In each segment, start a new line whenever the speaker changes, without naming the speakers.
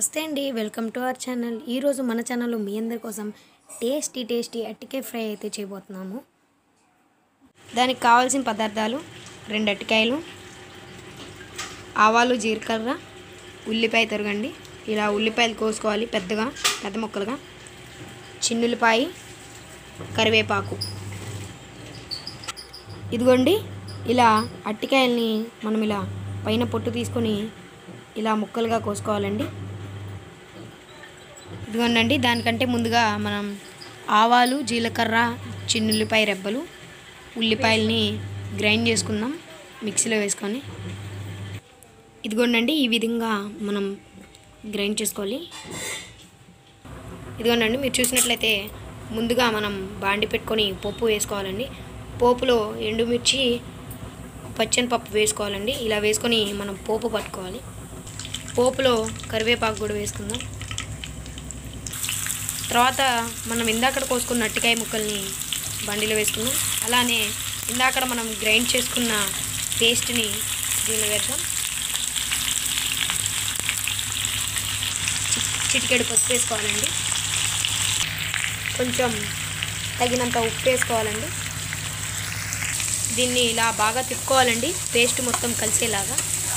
నమస్తే అండి welcome to our channel ఈరోజు మన ఛానల్లో మీ అందరి కోసం టేస్టీ టేస్టీ అట్టికాయ ఫ్రై అయితే చేయబోతున్నాము దానికి కావాల్సిన పదార్థాలు రెండు అట్టికాయలు ఆవాలు జీలకర్ర ఉల్లిపాయ తరగండి ఇలా ఉల్లిపాయలు కోసుకోవాలి పెద్దగా పెద్ద ముక్కలుగా చిన్నుల్లిపాయ కరివేపాకు ఇదిగోండి ఇలా అట్టికాయల్ని మనం ఇలా పైన పొట్టు తీసుకొని ఇలా ముక్కలుగా కోసుకోవాలండి ఇదిగోండి దానికంటే ముందుగా మనం ఆవాలు జీలకర్ర చిన్నుల్లిపాయ రెబ్బలు ఉల్లిపాయలని గ్రైండ్ చేసుకుందాం మిక్సీలో వేసుకొని ఇదిగోండి ఈ విధంగా మనం గ్రైండ్ చేసుకోవాలి ఇదిగోండి మీరు చూసినట్లయితే ముందుగా మనం బాండి పెట్టుకొని పప్పు వేసుకోవాలండి పోపులో ఎండుమిర్చి పచ్చని పప్పు వేసుకోవాలండి ఇలా వేసుకొని మనం పోపు పట్టుకోవాలి పోపులో కరివేపాకు కూడా వేసుకుందాం తర్వాత మనం ఇందాక కోసుకున్న అట్టికాయ ముక్కల్ని బండిలో వేసుకుందాం అలానే ఇందాక మనం గ్రైండ్ చేసుకున్న పేస్ట్ని దీనిలో వేద్దాం చి- చిటికెడు పసుపు వేసుకోవాలండి కొంచెం తగినంత ఉప్పు వేసుకోవాలండి దీన్ని ఇలా బాగా తిప్పుకోవాలండి పేస్ట్ మొత్తం కలిసేలాగా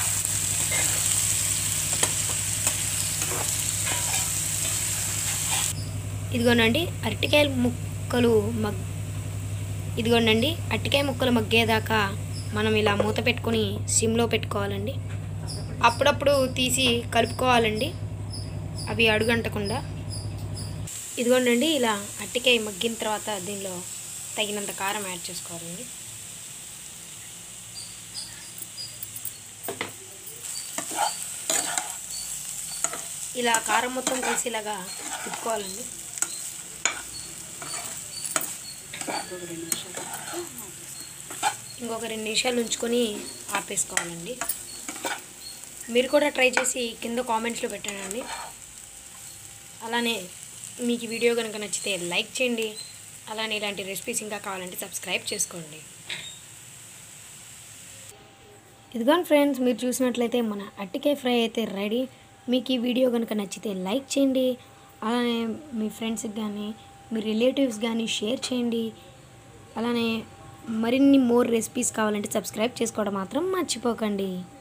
ఇదిగోనండి అరటికాయ ముక్కలు మగ్ ఇదిగోనండి అరటికాయ ముక్కలు మగ్గేదాకా మనం ఇలా మూత పెట్టుకొని సిమ్లో పెట్టుకోవాలండి అప్పుడప్పుడు తీసి కలుపుకోవాలండి అవి అడుగంటకుండా ఇదిగోండి ఇలా అట్టికాయ మగ్గిన తర్వాత దీనిలో తగినంత కారం యాడ్ చేసుకోవాలండి ఇలా కారం మొత్తం కలిసేలాగా తిప్పుకోవాలండి ఇంకొక రెండు నిమిషాలు ఉంచుకొని ఆపేసుకోవాలండి మీరు కూడా ట్రై చేసి కింద కామెంట్స్లో పెట్టండి అలానే మీకు ఈ వీడియో కనుక నచ్చితే లైక్ చేయండి అలానే ఇలాంటి రెసిపీస్ ఇంకా కావాలంటే సబ్స్క్రైబ్ చేసుకోండి ఇదిగోండి ఫ్రెండ్స్ మీరు చూసినట్లయితే మన అట్టికాయ ఫ్రై అయితే రెడీ మీకు ఈ వీడియో కనుక నచ్చితే లైక్ చేయండి అలానే మీ ఫ్రెండ్స్కి కానీ మీ రిలేటివ్స్ కానీ షేర్ చేయండి అలానే మరిన్ని మోర్ రెసిపీస్ కావాలంటే సబ్స్క్రైబ్ చేసుకోవడం మాత్రం మర్చిపోకండి